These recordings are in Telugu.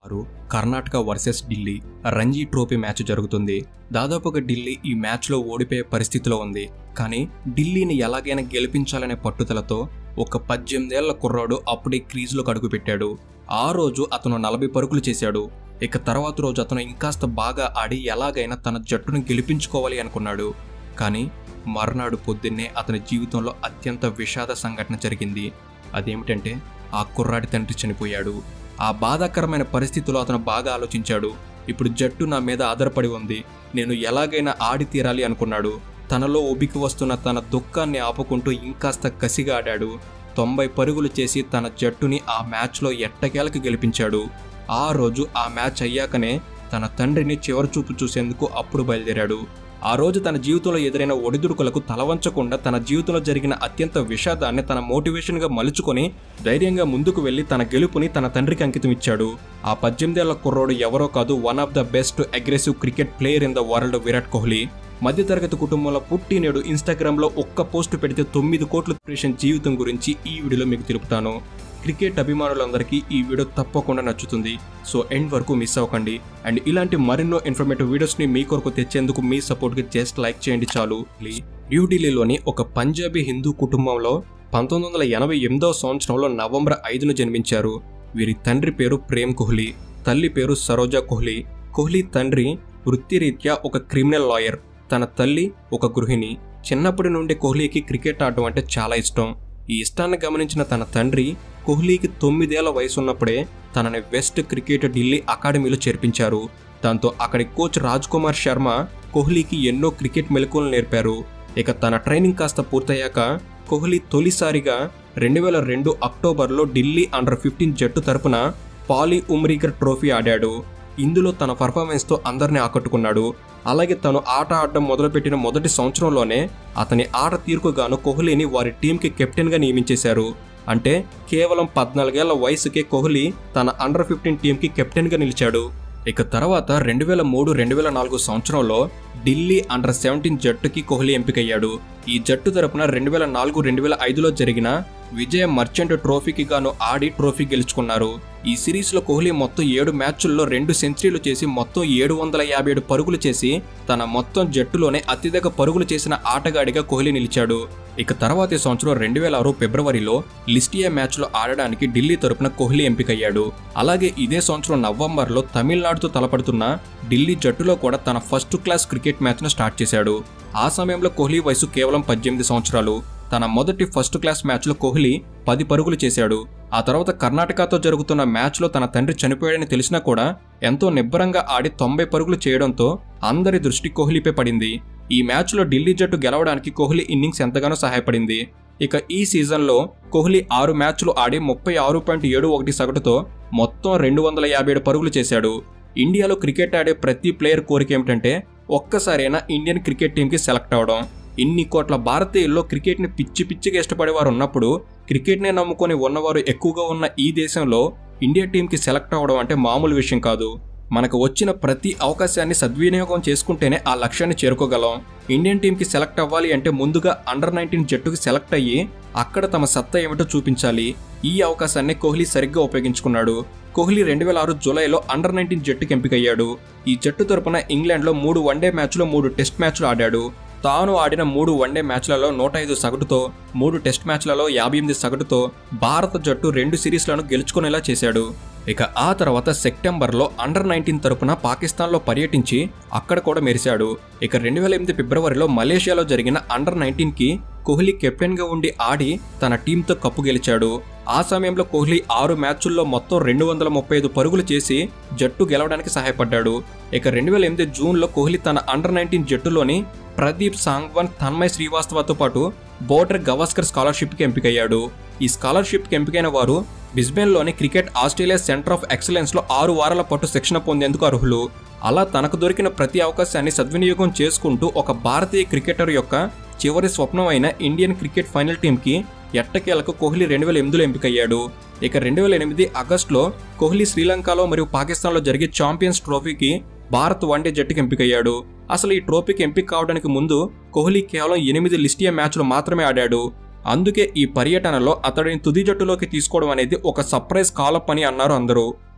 వారు Karnataka versus Delhi Ranji trophy match జరుగుతుంది దాదాపుగా ఢిల్లీ ఈ మ్యాచ్లో ఓడిపోయే పరిస్థితిలో ఉంది కానీ ఢిల్లీని ఎలాగైనా గెలిపించాలనే పట్టుదలతో ఒక పద్దెనిమిదేళ్ల కుర్రాడు అప్పుడే క్రీజ్లోకి అడుగుపెట్టాడు ఆ రోజు అతను నలభై పరుగులు చేశాడు ఇక తర్వాత రోజు అతను ఇంకాస్త బాగా ఆడి ఎలాగైనా తన జట్టును గెలిపించుకోవాలి అనుకున్నాడు కానీ మర్నాడు పొద్దున్నే అతని జీవితంలో అత్యంత విషాద సంఘటన జరిగింది అదేమిటంటే ఆ కుర్రాడి తండ్రి చనిపోయాడు ఆ బాధాకరమైన పరిస్థితిలో అతను బాగా ఆలోచించాడు ఇప్పుడు జట్టు నా మీద ఆధారపడి ఉంది నేను ఎలాగైనా ఆడి తీరాలి అనుకున్నాడు తనలో ఉబికి వస్తున్న తన దుఃఖాన్ని ఆపుకుంటూ ఇంకాస్త కసిగా ఆడాడు తొంభై పరుగులు చేసి తన జట్టుని ఆ మ్యాచ్లో ఎట్టకేలకు గెలిపించాడు ఆ రోజు ఆ మ్యాచ్ అయ్యాకనే తన తండ్రిని చివరి చూపు చూసేందుకు అప్పుడు బయలుదేరాడు ఆ రోజు తన జీవితంలో ఎదురైన ఒడిదుడుకులకు తలవంచకుండా తన జీవితంలో జరిగిన అత్యంత విషాదాన్ని తన మోటివేషన్గా మలుచుకొని ధైర్యంగా ముందుకు వెళ్లి తన గెలుపుని తన తండ్రికి అంకితం ఇచ్చాడు ఆ పద్దెనిమిదేళ్ల కుర్రోడు ఎవరో కాదు one of the best aggressive cricket player in the world Virat Kohli మధ్యతరగతి కుటుంబంలో పుట్టి నేడు ఇన్స్టాగ్రామ్లో ఒక్క పోస్ట్ పెడితే తొమ్మిది కోట్ల క్రియేషన్ జీవితం గురించి ఈ వీడియోలో మీకు తెలుపుతాను క్రికెట్ అభిమానులందరికీ ఈ వీడియో తప్పకుండా నచ్చుతుంది సో ఎండ్ వరకు మిస్ అవ్వకండి అండ్ ఇలాంటి మరెన్నో ఇన్ఫర్మేటివ్ వీడియోస్ని మీ కొరకు తెచ్చేందుకు మీ సపోర్ట్కి జస్ట్ లైక్ చేయండి చాలు న్యూఢిల్లీలోని ఒక పంజాబీ హిందూ కుటుంబంలో పంతొమ్మిది వందల ఎనభై ఎనిమిదవ సంవత్సరంలో నవంబర్ ఐదున జన్మించారు వీరి తండ్రి పేరు ప్రేమ్ కోహ్లీ తల్లి పేరు సరోజా కోహ్లీ కోహ్లీ తండ్రి వృత్తిరీత్యా ఒక క్రిమినల్ లాయర్ తన తల్లి ఒక గృహిణి చిన్నప్పటి నుండి కోహ్లీకి క్రికెట్ ఆడటం అంటే చాలా ఇష్టం ఈ ఇష్టాన్ని గమనించిన తన తండ్రి కోహ్లీకి తొమ్మిదేళ్ల వయసు ఉన్నప్పుడే తనని వెస్ట్ క్రికెట్ ఢిల్లీ అకాడమీలో చేర్పించారు దాంతో అక్కడి కోచ్ రాజ్ కుమార్ శర్మ కోహ్లీకి ఎన్నో క్రికెట్ మెలకువలు నేర్పారు ఇక తన ట్రైనింగ్ కాస్త పూర్తయ్యాక కోహ్లీ తొలిసారిగా రెండు వేల రెండు అక్టోబర్లో ఢిల్లీ అండర్ ఫిఫ్టీన్ జట్టు తరపున పాలీ ఉమ్రీగర్ ట్రోఫీ ఆడాడు ఇందులో తన పర్ఫార్మెన్స్తో అందరినీ ఆకట్టుకున్నాడు అలాగే తను ఆట ఆడడం మొదలుపెట్టిన మొదటి సంవత్సరంలోనే అతని ఆట తీరుకు గాను కోహ్లీని వారి టీంకి కెప్టెన్గా నియమించేశారు అంటే కేవలం పద్నాలుగేళ్ల వయసుకే కోహ్లీ తన అండర్ ఫిఫ్టీన్ టీంకి కెప్టెన్గా నిలిచాడు ఇక తర్వాత రెండు వేల మూడు రెండు వేల నాలుగు సంవత్సరంలో ఢిల్లీ అండర్ సెవెంటీన్ జట్టుకి కోహ్లీ ఎంపికయ్యాడు ఈ జట్టు తరపున రెండు వేల నాలుగు రెండు వేల ఐదులో జరిగిన విజయ మర్చెంట్ ట్రోఫీకి గాను ఆడి ట్రోఫీ గెలుచుకున్నారు ఈ సిరీస్లో కోహ్లీ మొత్తం ఏడు మ్యాచ్ల్లో రెండు సెంచరీలు చేసి మొత్తం ఏడు వందల యాభై ఏడు పరుగులు చేసి తన మొత్తం జట్టులోనే అత్యధిక పరుగులు చేసిన ఆటగాడిగా కోహ్లీ నిలిచాడు ఇక తర్వాతి సంవత్సరం రెండు వేల ఆరు ఫిబ్రవరిలో లిస్టియా మ్యాచ్లో ఆడడానికి ఢిల్లీ తరపున కోహ్లీ ఎంపికయ్యాడు అలాగే ఇదే సంవత్సరం నవంబర్లో తమిళనాడుతో తలపడుతున్న ఢిల్లీ జట్టులో కూడా తన ఫస్ట్ క్లాస్ క్రికెట్ మ్యాచ్ను స్టార్ట్ చేశాడు ఆ సమయంలో కోహ్లీ వయసు కేవలం పద్దెనిమిది సంవత్సరాలు తన మొదటి ఫస్ట్ క్లాస్ మ్యాచ్లో కోహ్లీ పది పరుగులు చేశాడు ఆ తర్వాత కర్ణాటకతో జరుగుతున్న మ్యాచ్లో తన తండ్రి చనిపోయాడని తెలిసినా కూడా ఎంతో నిబ్బరంగా ఆడి తొంభై పరుగులు చేయడంతో అందరి దృష్టి కోహ్లీపై పడింది ఈ మ్యాచ్లో ఢిల్లీ జట్టు గెలవడానికి కోహ్లీ ఇన్నింగ్స్ ఎంతగానో సహాయపడింది ఇక ఈ సీజన్లో కోహ్లీ ఆరు మ్యాచ్లు ఆడి ముప్పై ఆరు పాయింట్ ఏడు ఒకటి సగటుతో మొత్తం రెండు వందల యాభై ఏడు పరుగులు చేశాడు ఇండియాలో క్రికెట్ ఆడే ప్రతి ప్లేయర్ కోరిక ఏమిటంటే ఒక్కసారైనా ఇండియన్ క్రికెట్ టీంకి సెలెక్ట్ అవడం ఇన్ని కోట్ల భారతీయుల్లో క్రికెట్ని పిచ్చి పిచ్చిగా ఇష్టపడేవారు ఉన్నప్పుడు క్రికెట్నే నమ్ముకొని ఉన్నవారు ఎక్కువగా ఉన్న ఈ దేశంలో ఇండియా టీంకి సెలెక్ట్ అవ్వడం అంటే మామూలు విషయం కాదు మనకు వచ్చిన ప్రతి అవకాశాన్ని సద్వినియోగం చేసుకుంటేనే ఆ లక్ష్యాన్ని చేరుకోగలం ఇండియన్ టీంకి సెలెక్ట్ అవ్వాలి అంటే ముందుగా అండర్ నైన్టీన్ జట్టుకి సెలెక్ట్ అయ్యి అక్కడ తమ సత్తా ఏమిటో చూపించాలి ఈ అవకాశాన్ని కోహ్లీ సరిగ్గా ఉపయోగించుకున్నాడు కోహ్లీ రెండు వేల ఆరు జూలైలో అండర్ నైన్టీన్ జట్టుకి ఎంపికయ్యాడు ఈ జట్టు తరపున ఇంగ్లాండ్లో మూడు వన్డే మ్యాచ్లో మూడు టెస్ట్ మ్యాచ్లు ఆడాడు తాను ఆడిన మూడు వన్డే మ్యాచ్లలో నూట ఐదు సగటుతో మూడు టెస్ట్ మ్యాచ్లలో యాభై ఎనిమిది సగటుతో భారత జట్టు రెండు సిరీస్లను గెలుచుకునేలా చేశాడు ఇక ఆ తర్వాత సెప్టెంబర్లో అండర్ నైన్టీన్ తరపున పాకిస్తాన్లో పర్యటించి అక్కడ కూడా మెరిశాడు ఇక రెండు వేల ఎనిమిది ఫిబ్రవరిలో మలేషియాలో జరిగిన అండర్ నైన్టీన్కి కోహ్లీ కెప్టెన్గా ఉండి ఆడి తన టీంతో కప్పు గెలిచాడు ఆ సమయంలో కోహ్లీ ఆరు మ్యాచ్ల్లో మొత్తం రెండు వందల ముప్పై ఐదు పరుగులు చేసి జట్టు గెలవడానికి సహాయపడ్డాడు ఇక రెండు వేల ఎనిమిది జూన్లో కోహ్లీ తన అండర్ నైన్టీన్ జట్టులోని ప్రదీప్ సాంగ్వన్ తన్మయ్ శ్రీవాస్తవతో పాటు బోర్డర్ గవాస్కర్ స్కాలర్షిప్కి ఎంపికయ్యాడు ఈ స్కాలర్షిప్కి ఎంపికైన వారు బిస్బెన్లోని క్రికెట్ ఆస్ట్రేలియా సెంటర్ ఆఫ్ ఎక్సలెన్స్లో ఆరు వారాల పాటు శిక్షణ పొందేందుకు అర్హులు అలా తనకు దొరికిన ప్రతి అవకాశాన్ని సద్వినియోగం చేసుకుంటూ ఒక భారతీయ క్రికెటర్ యొక్క చివరి స్వప్నం అయిన ఇండియన్ క్రికెట్ ఫైనల్ టీంకి ఎట్టకేలకు కోహ్లీ రెండు వేల ఎనిమిదిలో ఎంపికయ్యాడు ఇక రెండు వేల ఎనిమిది ఆగస్టులో కోహ్లీ శ్రీలంకలో మరియు పాకిస్తాన్లో జరిగే ఛాంపియన్స్ ట్రోఫీకి భారత్ వన్డే జట్టుకి ఎంపికయ్యాడు అసలు ఈ ట్రోఫీకి ఎంపిక కావడానికి ముందు కోహ్లీ కేవలం ఎనిమిది లిస్టియా మ్యాచ్లు మాత్రమే ఆడాడు అందుకే ఈ పర్యటనలో అతడిని తుది జట్టులోకి తీసుకోవడం అనేది ఒక సర్ప్రైజ్ కాలప్ అని అన్నారు అందరూ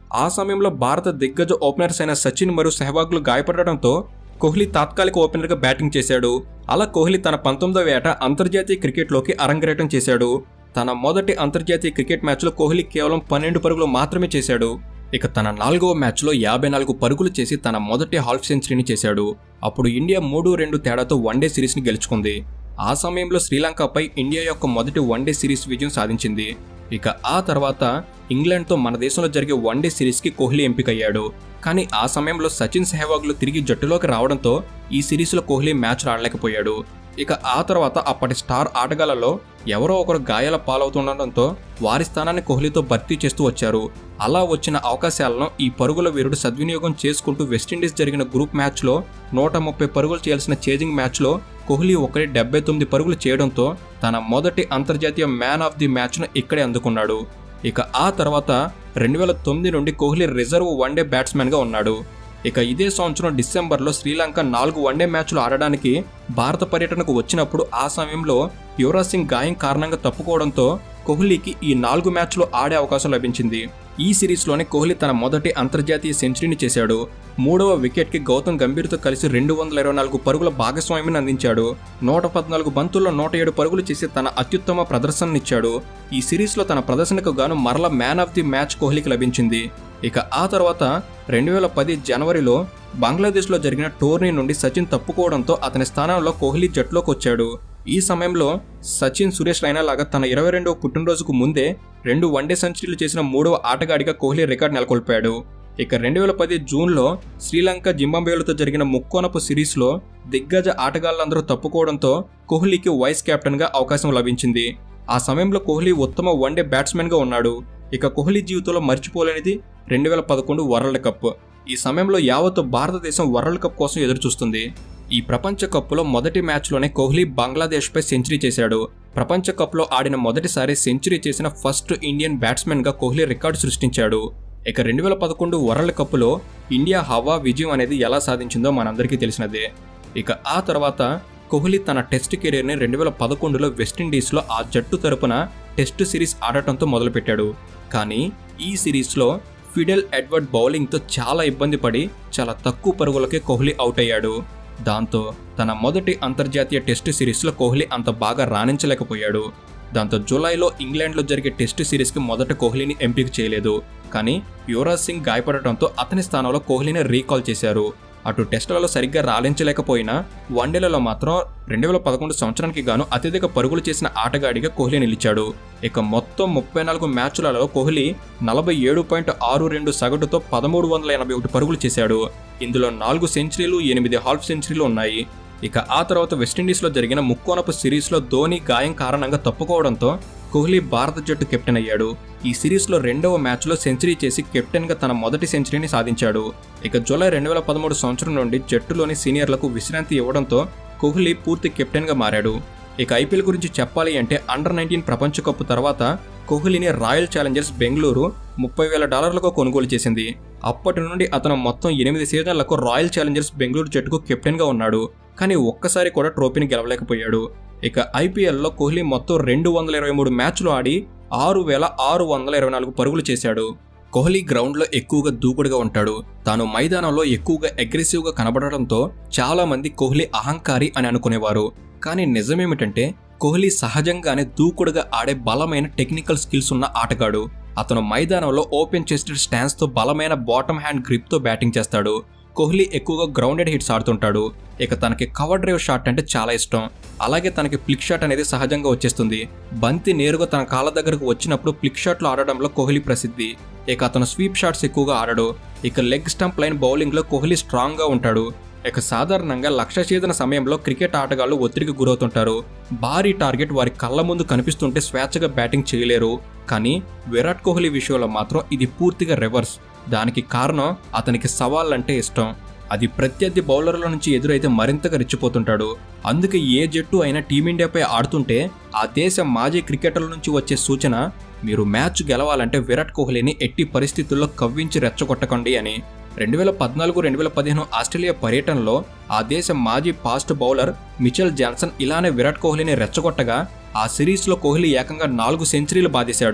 ఆ సమయంలో భారత దిగ్గజ ఓపెనర్స్ అయిన సచిన్ మరియు సెహ్వాగ్లు గాయపడడంతో కోహ్లీ తాత్కాలిక ఓపెనర్గా బ్యాటింగ్ చేశాడు అలా కోహ్లీ తన పంతొమ్మిదవ ఏట అంతర్జాతీయ క్రికెట్లోకి అరంగేటం చేశాడు తన మొదటి అంతర్జాతీయ క్రికెట్ మ్యాచ్లో కోహ్లీ కేవలం పన్నెండు పరుగులు మాత్రమే చేశాడు ఇక తన నాలుగవ మ్యాచ్లో యాభై నాలుగు పరుగులు చేసి తన మొదటి హాఫ్ సెంచరీని చేశాడు అప్పుడు ఇండియా మూడు రెండు తేడాతో వన్డే సిరీస్ని గెలుచుకుంది ఆ సమయంలో శ్రీలంకపై ఇండియా యొక్క మొదటి వన్డే సిరీస్ విజయం సాధించింది ఇక ఆ తర్వాత ఇంగ్లాండ్తో మన దేశంలో జరిగే వన్డే సిరీస్కి కోహ్లీ ఎంపికయ్యాడు కానీ ఆ సమయంలో సచిన్ సెహ్వాగ్లు తిరిగి జట్టులోకి రావడంతో ఈ సిరీస్లో కోహ్లీ మ్యాచ్ ఆడలేకపోయాడు ఇక ఆ తర్వాత అప్పటి స్టార్ ఆటగాళ్లలో ఎవరో ఒకరు గాయాల పాలవుతుండటంతో వారి స్థానాన్ని కోహ్లీతో భర్తీ చేస్తూ వచ్చారు అలా వచ్చిన అవకాశాలను ఈ పరుగుల వీరుడు సద్వినియోగం చేసుకుంటూ వెస్టిండీస్ జరిగిన గ్రూప్ మ్యాచ్లో నూట ముప్పై పరుగులు చేయాల్సిన చేజింగ్ మ్యాచ్లో కోహ్లీ ఒకరి డెబ్బై తొమ్మిది పరుగులు చేయడంతో తన మొదటి అంతర్జాతీయ మ్యాన్ ఆఫ్ ది మ్యాచ్ను ఇక్కడే అందుకున్నాడు ఇక ఆ తర్వాత రెండు వేల తొమ్మిది నుండి కోహ్లీ రిజర్వ్ వన్డే బ్యాట్స్మెన్గా ఉన్నాడు ఇక ఇదే సంవత్సరం డిసెంబర్లో శ్రీలంక నాలుగు వన్డే మ్యాచ్లు ఆడడానికి భారత పర్యటనకు వచ్చినప్పుడు ఆ సమయంలో యువరాజ్ సింగ్ గాయం కారణంగా తప్పుకోవడంతో కోహ్లీకి ఈ నాలుగు మ్యాచ్లు ఆడే అవకాశం లభించింది ఈ సిరీస్లోనే కోహ్లీ తన మొదటి అంతర్జాతీయ సెంచరీని చేశాడు మూడవ వికెట్కి గౌతమ్ గంభీర్తో కలిసి రెండు వందల ఇరవై నాలుగు పరుగుల భాగస్వామ్యాన్ని అందించాడు నూట పద్నాలుగు బంతుల్లో నూట ఏడు పరుగులు చేసి తన అత్యుత్తమ ప్రదర్శననిచ్చాడు ఈ సిరీస్లో తన ప్రదర్శనకు గాను మరల మ్యాన్ ఆఫ్ ది మ్యాచ్ కోహ్లీకి లభించింది ఇక ఆ తర్వాత రెండు వేల పది జనవరిలో బంగ్లాదేశ్లో జరిగిన టోర్నీ నుండి సచిన్ తప్పుకోవడంతో అతని స్థానంలో కోహ్లీ జట్టులోకి వచ్చాడు ఈ సమయంలో సచిన్ సురేష్ రైనా లాగా తన ఇరవై రెండవ పుట్టినరోజుకు ముందే రెండు వన్డే సెంచరీలు చేసిన మూడవ ఆటగాడిగా కోహ్లీ రికార్డు నెలకొల్పాడు ఇక రెండు వేల పది జూన్లో శ్రీలంక జింబాబేలతో జరిగిన ముక్కోనపు సిరీస్లో దిగ్గజ ఆటగాళ్లందరూ తప్పుకోవడంతో కోహ్లీకి వైస్ కెప్టెన్గా అవకాశం లభించింది ఆ సమయంలో కోహ్లీ ఉత్తమ వన్డే బ్యాట్స్మెన్గా ఉన్నాడు ఇక కోహ్లీ జీవితంలో మర్చిపోలేనిది రెండు వేల పదకొండు వరల్డ్ కప్ ఈ సమయంలో యావత్తు భారతదేశం వరల్డ్ కప్ కోసం ఎదురుచూస్తుంది ఈ ప్రపంచ కప్లో మొదటి మ్యాచ్లోనే కోహ్లీ బంగ్లాదేశ్పై సెంచరీ చేశాడు ప్రపంచ కప్లో ఆడిన మొదటిసారి సెంచరీ చేసిన ఫస్ట్ ఇండియన్ బ్యాట్స్మెన్గా కోహ్లీ రికార్డు సృష్టించాడు ఇక రెండు వేల పదకొండు వరల్డ్ కప్లో ఇండియా హవా విజయం అనేది ఎలా సాధించిందో మనందరికీ తెలిసినదే ఇక ఆ తర్వాత కోహ్లీ తన టెస్ట్ కెరీర్ని రెండు వేల పదకొండులో వెస్టిండీస్లో ఆ జట్టు తరపున టెస్ట్ సిరీస్ ఆడటంతో మొదలుపెట్టాడు కానీ ఈ సిరీస్లో ఫిడెల్ ఎడ్వర్డ్ బౌలింగ్తో చాలా ఇబ్బంది పడి చాలా తక్కువ పరుగులకే కోహ్లీ అవుట్ అయ్యాడు దాంతో తన మొదటి అంతర్జాతీయ టెస్ట్ సిరీస్లో కోహ్లీ అంత బాగా రాణించలేకపోయాడు దాంతో జూలైలో ఇంగ్లాండ్లో జరిగే టెస్ట్ సిరీస్కి మొదట కోహ్లీని ఎంపిక చేయలేదు కానీ యువరాజ్ సింగ్ గాయపడటంతో అతని స్థానంలో కోహ్లీని రీకాల్ చేశారు అటు టెస్టులలో సరిగ్గా రాణించలేకపోయినా వన్డేలలో మాత్రం రెండు వేల పదకొండు సంవత్సరానికి గాను అత్యధిక పరుగులు చేసిన ఆటగాడిగా కోహ్లీ నిలిచాడు ఇక మొత్తం ముప్పై నాలుగు మ్యాచ్లలో కోహ్లీ నలభై ఏడు పాయింట్ ఆరు రెండు సగటుతో పదమూడు వందల ఎనభై ఒకటి పరుగులు చేశాడు ఇందులో నాలుగు సెంచరీలు ఎనిమిది హాఫ్ సెంచరీలు ఉన్నాయి ఇక ఆ తర్వాత వెస్టిండీస్లో జరిగిన ముక్కోనపు సిరీస్లో ధోని గాయం కారణంగా తప్పుకోవడంతో కోహ్లీ భారత జట్టు కెప్టెన్ అయ్యాడు ఈ సిరీస్లో రెండవ మ్యాచ్లో సెంచరీ చేసి కెప్టెన్గా తన మొదటి సెంచరీని సాధించాడు ఇక జూలై రెండు వేల పదమూడు సంవత్సరం నుండి జట్టులోని సీనియర్లకు విశ్రాంతి ఇవ్వడంతో కోహ్లీ పూర్తి కెప్టెన్గా మారాడు ఇక ఐపీఎల్ గురించి చెప్పాలి అంటే అండర్ నైన్టీన్ ప్రపంచ కప్ తర్వాత కోహ్లీని రాయల్ ఛాలెంజర్స్ బెంగళూరు ముప్పై వేల డాలర్లకు కొనుగోలు చేసింది అప్పటి నుండి అతను మొత్తం ఎనిమిది సీజన్లకు రాయల్ ఛాలెంజర్స్ బెంగళూరు జట్టుకు కెప్టెన్గా ఉన్నాడు కానీ ఒక్కసారి కూడా ట్రోఫీని గెలవలేకపోయాడు ఇక ఐపీఎల్లో కోహ్లీ మొత్తం రెండు వందల ఇరవై మూడు మ్యాచ్లు ఆడి ఆరు వేల ఆరు వందల ఇరవై నాలుగు పరుగులు చేశాడు కోహ్లీ గ్రౌండ్లో ఎక్కువగా దూకుడుగా ఉంటాడు తాను మైదానంలో ఎక్కువగా అగ్రెసివ్గా కనబడడంతో చాలా మంది కోహ్లీ అహంకారి అని అనుకునేవారు కానీ నిజమేమిటంటే కోహ్లీ సహజంగానే దూకుడుగా ఆడే బలమైన టెక్నికల్ స్కిల్స్ ఉన్న ఆటగాడు అతను మైదానంలో ఓపెన్ చెస్టెడ్ స్టాన్స్తో బలమైన బాటమ్ హ్యాండ్ గ్రిప్తో బ్యాటింగ్ చేస్తాడు కోహ్లీ ఎక్కువగా గ్రౌండెడ్ హిట్స్ ఆడుతుంటాడు ఇక తనకి కవర్ డ్రైవ్ షాట్ అంటే చాలా ఇష్టం అలాగే తనకి ఫ్లిక్ షాట్ అనేది సహజంగా వచ్చేస్తుంది బంతి నేరుగా తన కాళ్ళ దగ్గరకు వచ్చినప్పుడు ఫ్లిక్ షాట్లు ఆడడంలో కోహ్లీ ప్రసిద్ధి ఇక అతను స్వీప్ షాట్స్ ఎక్కువగా ఆడడు ఇక లెగ్ స్టంప్ లైన్ బౌలింగ్లో కోహ్లీ స్ట్రాంగ్గా ఉంటాడు ఇక సాధారణంగా లక్ష్య ఛేదన సమయంలో క్రికెట్ ఆటగాళ్లు ఒత్తిడికి గురవుతుంటారు భారీ టార్గెట్ వారి కళ్ళ ముందు కనిపిస్తుంటే స్వేచ్ఛగా బ్యాటింగ్ చేయలేరు కానీ విరాట్ కోహ్లీ విషయంలో మాత్రం ఇది పూర్తిగా రివర్స్ దానికి కారణం అతనికి సవాళ్ళంటే ఇష్టం అది ప్రత్యర్థి బౌలర్ల నుంచి ఎదురైతే మరింతగా రెచ్చిపోతుంటాడు అందుకే ఏ జట్టు అయినా టీమిండియాపై ఆడుతుంటే ఆ దేశ మాజీ క్రికెటర్ల నుంచి వచ్చే సూచన మీరు మ్యాచ్ గెలవాలంటే విరాట్ కోహ్లీని ఎట్టి పరిస్థితుల్లో కవ్వించి రెచ్చగొట్టకండి అని రెండు వేల పద్నాలుగు రెండు వేల పదిహేను ఆస్ట్రేలియా పర్యటనలో ఆ దేశ మాజీ ఫాస్ట్ బౌలర్ మిచెల్ జాన్సన్ ఇలానే విరాట్ కోహ్లీని రెచ్చగొట్టగా ఆ సిరీస్లో కోహ్లీ ఏకంగా నాలుగు సెంచరీలు బాధేశాడు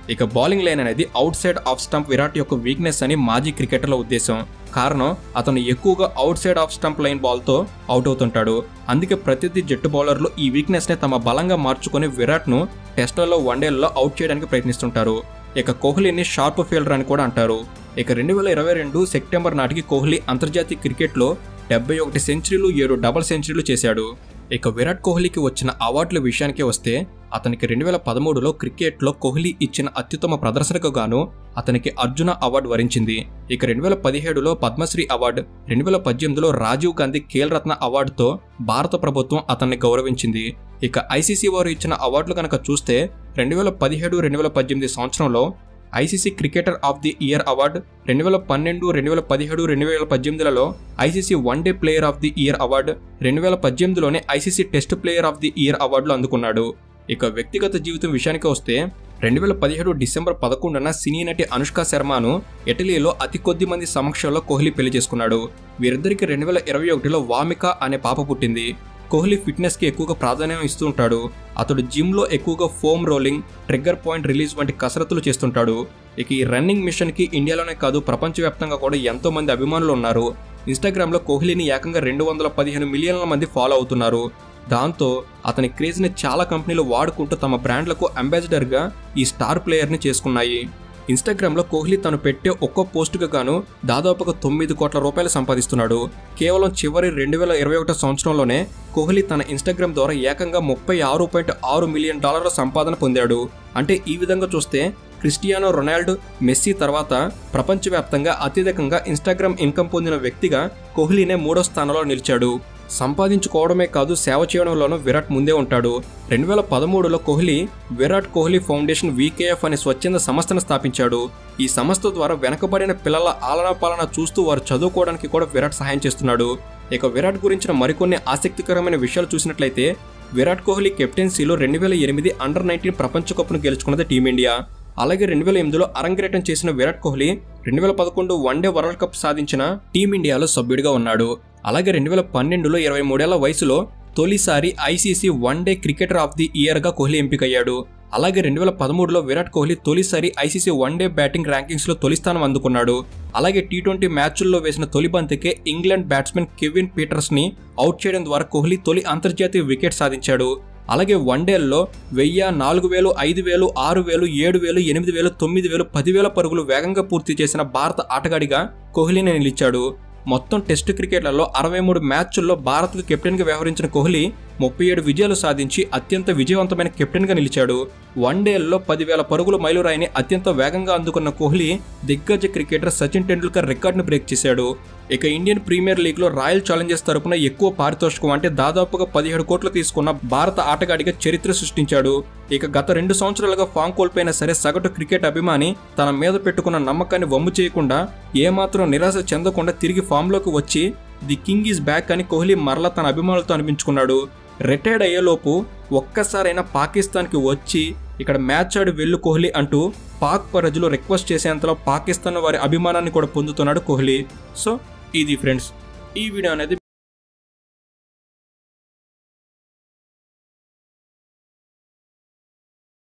ఇక బౌలింగ్ లైన్ అనేది outside off stump Virat యొక్క వీక్నెస్ అని మాజీ క్రికెటర్ల ఉద్దేశం కారణం అతను ఎక్కువగా outside off stump line బాల్తో అవుట్ అవుతుంటాడు అందుకే ప్రతిదీ జట్టు బౌలర్లు ఈ వీక్నెస్ని తమ బలంగా మార్చుకొని విరాట్ను టెస్టులలో వన్డేలలో అవుట్ చేయడానికి ప్రయత్నిస్తుంటారు ఇక కోహ్లీని షార్ప్ ఫీల్డర్ అని కూడా అంటారు ఇక రెండు వేల ఇరవై రెండు సెప్టెంబర్ నాటికి కోహ్లీ అంతర్జాతీయ క్రికెట్లో డెబ్బై ఒకటి సెంచరీలు ఏడు డబుల్ సెంచరీలు చేశాడు ఇక విరాట్ కోహ్లీకి వచ్చిన అవార్డుల విషయానికి వస్తే అతనికి రెండు వేల పదమూడులో క్రికెట్లో కోహ్లీ ఇచ్చిన అత్యుత్తమ ప్రదర్శనకు గాను అతనికి అర్జున అవార్డు వరించింది ఇక రెండు వేల పదిహేడులో పద్మశ్రీ అవార్డు రెండు వేల పద్దెనిమిదిలో రాజీవ్ గాంధీ ఖేల్ రత్న అవార్డుతో భారత ప్రభుత్వం అతన్ని గౌరవించింది ఇక ఐసీసీ వారు ఇచ్చిన అవార్డులు కనుక చూస్తే రెండు వేల పదిహేడు రెండు వేల పద్దెనిమిది సంవత్సరంలో ICC cricketer of the year award రెండు వేల పన్నెండు రెండు వేల పదిహేడు రెండు వేల పద్దెనిమిదిలలో ICC one day player of the year award రెండు వేల పద్దెనిమిదిలోనే ICC test player of the year అవార్డులు అందుకున్నాడు ఇక వ్యక్తిగత జీవితం విషయానికి వస్తే రెండు వేల పదిహేడు డిసెంబర్ పదకొండున సినీ నటి అనుష్క శర్మను ఇటలీలో అతి కొద్ది మంది సమక్షంలో కోహ్లీ పెళ్లి చేసుకున్నాడు వీరిద్దరికి రెండు వేల ఇరవై ఒకటిలో వామిక అనే పాప పుట్టింది కోహ్లీ ఫిట్నెస్కి ఎక్కువగా ప్రాధాన్యం ఇస్తూ ఉంటాడు అతడు జిమ్లో ఎక్కువగా foam rolling trigger point release వంటి కసరత్తులు చేస్తుంటాడు ఇక ఈ రన్నింగ్ మిషన్కి ఇండియాలోనే కాదు ప్రపంచవ్యాప్తంగా కూడా ఎంతో మంది అభిమానులు ఉన్నారు ఇన్స్టాగ్రామ్లో కోహ్లీని ఏకంగా రెండు వందల పదిహేను మిలియన్ల మంది ఫాలో అవుతున్నారు దాంతో అతని క్రేజ్ని చాలా కంపెనీలు వాడుకుంటూ తమ బ్రాండ్లకు అంబాసిడర్గా ఈ స్టార్ ప్లేయర్ని చేసుకున్నాయి ఇన్స్టాగ్రామ్లో కోహ్లీ తను పెట్టే ఒక్కో పోస్టుకు గాను దాదాపుగా తొమ్మిది కోట్ల రూపాయలు సంపాదిస్తున్నాడు కేవలం చివరి రెండు వేల ఇరవై ఒకటో సంవత్సరంలోనే కోహ్లీ తన ఇన్స్టాగ్రామ్ ద్వారా ఏకంగా ముప్పై ఆరు పాయింట్ ఆరు మిలియన్ డాలర్ల సంపాదన పొందాడు అంటే ఈ విధంగా చూస్తే క్రిస్టియానో రొనాల్డో మెస్సీ తర్వాత ప్రపంచవ్యాప్తంగా అత్యధికంగా ఇన్స్టాగ్రామ్ ఇన్కమ్ పొందిన వ్యక్తిగా కోహ్లీనే మూడో స్థానంలో నిలిచాడు సంపాదించుకోవడమే కాదు సేవ చేయడంలోనూ విరాట్ ముందే ఉంటాడు రెండు వేల పదమూడులో కోహ్లీ విరాట్ కోహ్లీ ఫౌండేషన్ వీకేఎఫ్ అనే స్వచ్ఛంద సంస్థను స్థాపించాడు ఈ సంస్థ ద్వారా వెనకబడిన పిల్లల ఆలనా పాలన చూస్తూ వారు చదువుకోవడానికి కూడా విరాట్ సహాయం చేస్తున్నాడు ఇక విరాట్ గురించిన మరికొన్ని ఆసక్తికరమైన విషయాలు చూసినట్లయితే విరాట్ కోహ్లీ కెప్టెన్సీలో రెండు వేల ఎనిమిది అండర్ నైన్టీన్ ప్రపంచ కప్ను గెలుచుకున్నది టీమిండియా అలాగే రెండు వేల ఎనిమిదిలో అరంగేటం చేసిన విరాట్ కోహ్లీ రెండు వేల పదకొండు వన్డే వరల్డ్ కప్ సాధించిన టీమిండియాలో సభ్యుడిగా ఉన్నాడు అలాగే రెండు వేల పన్నెండులో ఇరవై మూడేళ్ల వయసులో తొలిసారి ICC one day cricketer of the ఇయర్గా కోహ్లీ ఎంపికయ్యాడు అలాగే రెండు వేల పదమూడులో విరాట్ కోహ్లీ తొలిసారి ఐసీసీ వన్ డే బ్యాటింగ్ ర్యాంకింగ్స్లో తొలి స్థానం అందుకున్నాడు అలాగే టీ ట్వంటీ మ్యాచ్ల్లో వేసిన తొలి బంతికే ఇంగ్లాండ్ బ్యాట్స్మెన్ కెవిన్ పీటర్స్ని అవుట్ చేయడం ద్వారా కోహ్లీ తొలి అంతర్జాతీయ వికెట్ సాధించాడు అలాగే వన్డేల్లో వెయ్యి నాలుగు వేలు ఐదు వేలు ఆరు వేలు ఏడు వేలు ఎనిమిది వేలు తొమ్మిది వేలు పదివేల పరుగులు వేగంగా పూర్తి చేసిన భారత ఆటగాడిగా కోహ్లీని నిలిచాడు మొత్తం టెస్టు క్రికెట్లలో అరవై మూడు మ్యాచ్ల్లో భారత్కు కెప్టెన్గా వ్యవహరించిన కోహ్లీ ముప్పై ఏడు విజయాలు సాధించి అత్యంత విజయవంతమైన కెప్టెన్గా నిలిచాడు వన్డేల్లో పదివేల పరుగుల మైలురాయిని అత్యంత వేగంగా అందుకున్న కోహ్లీ దిగ్గజ క్రికెటర్ సచిన్ టెండూల్కర్ రికార్డును బ్రేక్ చేశాడు ఇక ఇండియన్ ప్రీమియర్ లీగ్లో రాయల్ ఛాలెంజర్స్ తరపున ఎక్కువ పారితోషికం అంటే దాదాపుగా పదిహేడు కోట్లు తీసుకున్న భారత ఆటగాడిగా చరిత్ర సృష్టించాడు ఇక గత రెండు సంవత్సరాలుగా ఫామ్ కోల్పోయినా సరే సగటు క్రికెట్ అభిమాని తన మీద పెట్టుకున్న నమ్మకాన్ని వమ్ము చేయకుండా ఏమాత్రం నిరాశ చెందకుండా తిరిగి ఫామ్లోకి వచ్చి ది కింగ్ ఈజ్ బ్యాక్ అని కోహ్లీ మరలా తన అభిమానులతో అనిపించుకున్నాడు రిటైర్డ్ అయ్యేలోపు ఒక్కసారైనా పాకిస్తాన్కి వచ్చి ఇక్కడ మ్యాచ్ ఆడి వెళ్ళు కోహ్లీ అంటూ పాక్ ప్రజలు రిక్వెస్ట్ చేసేంతలో పాకిస్తాన్ వారి అభిమానాన్ని కూడా పొందుతున్నాడు కోహ్లీ సో ఇది ఫ్రెండ్స్ ఈ వీడియో అనేది